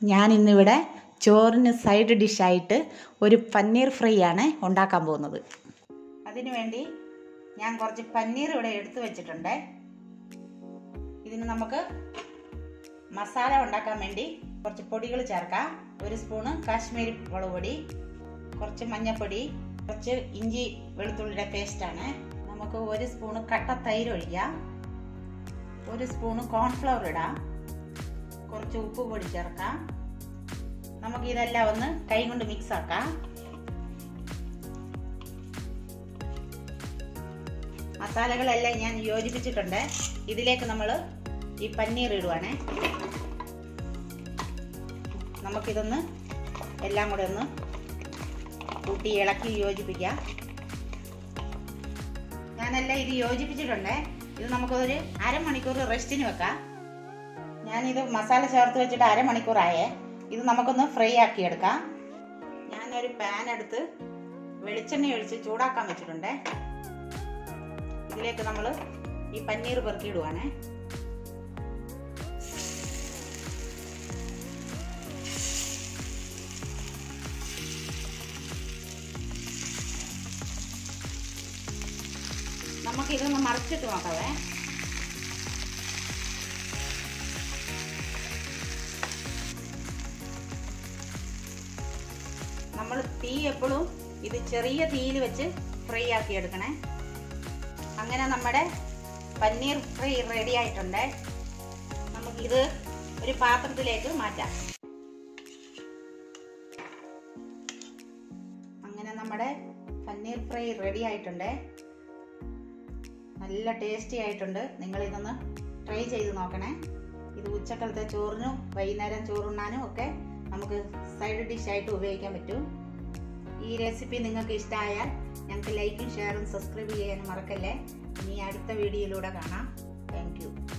ഞാൻ ഇന്നിവിടെ ചോറിന് സൈഡ് ഡിഷായിട്ട് ഒരു പന്നീർ ഫ്രൈ ആണ് ഉണ്ടാക്കാൻ പോകുന്നത് അതിനു വേണ്ടി ഞാൻ കുറച്ച് പന്നീർ ഇവിടെ എടുത്തു വെച്ചിട്ടുണ്ട് ഇതിന് നമുക്ക് മസാല ഉണ്ടാക്കാൻ വേണ്ടി കുറച്ച് പൊടികൾ ചേർക്കാം ഒരു സ്പൂണ് കാശ്മീരി മുളക് പൊടി കുറച്ച് മഞ്ഞൾപ്പൊടി കുറച്ച് ഇഞ്ചി വെളുത്തുള്ളിയുടെ പേസ്റ്റാണ് നമുക്ക് ഒരു സ്പൂണ് കട്ട തൈര് ഒഴിക്കാം ഒരു സ്പൂണ് കോൺഫ്ലവർ ഇടാം കുറച്ച് ഉപ്പ് പൊടി ചേർക്കാം നമുക്ക് ഇതെല്ലാം ഒന്ന് കൈ കൊണ്ട് മിക്സ് ആക്കാം മസാലകളെല്ലാം ഞാൻ യോജിപ്പിച്ചിട്ടുണ്ട് ഇതിലേക്ക് നമ്മൾ ഈ പന്നീർ ഇടുവാണേ നമുക്കിതൊന്ന് എല്ലാം കൂടെ ഒന്ന് കൂട്ടി ഇളക്കി യോജിപ്പിക്കാം ഞാനെല്ലാം ഇത് യോജിപ്പിച്ചിട്ടുണ്ട് ഇത് നമുക്കൊരു അരമണിക്കൂർ റെസ്റ്റിന് വെക്കാം ഞാനിത് മസാല ചേർത്ത് വെച്ചിട്ട് അരമണിക്കൂറായേ ഇത് നമുക്കൊന്ന് ഫ്രൈ ആക്കി എടുക്കാം ഞാനൊരു പാൻ എടുത്ത് വെളിച്ചെണ്ണ ഒഴിച്ച് ചൂടാക്കാൻ വെച്ചിട്ടുണ്ട് ഇതിലേക്ക് നമ്മൾ ഈ പന്നീർ പെറുക്കിയിടുവാണേ നമുക്ക് ഇതൊന്ന് മറിച്ചിട്ട് നോക്കാവേ നമ്മൾ തീ എപ്പോഴും ഇത് ചെറിയ തീയിൽ വെച്ച് ഫ്രൈ ആക്കി എടുക്കണേ അങ്ങനെ നമ്മുടെ പന്നീർ ഫ്രൈ റെഡി ആയിട്ടുണ്ട് നമുക്കിത് ഒരു പാത്രത്തിലേക്ക് മാറ്റാം അങ്ങനെ നമ്മുടെ പന്നീർ ഫ്രൈ റെഡി ആയിട്ടുണ്ട് നല്ല ടേസ്റ്റി ആയിട്ടുണ്ട് നിങ്ങൾ ഇതൊന്ന് ട്രൈ ചെയ്ത് നോക്കണേ ഇത് ഉച്ചക്കാലത്തെ ചോറിനും വൈകുന്നേരം ചോറുണ്ണാനും ഒക്കെ നമുക്ക് സൈഡ് ഡിഷായിട്ട് ഉപയോഗിക്കാൻ പറ്റും ഈ റെസിപ്പി നിങ്ങൾക്ക് ഇഷ്ടമായാൽ ഞങ്ങൾക്ക് ലൈക്കും ഷെയറും സബ്സ്ക്രൈബ് ചെയ്യാനും മറക്കല്ലേ ഇനി അടുത്ത വീഡിയോയിലൂടെ കാണാം താങ്ക്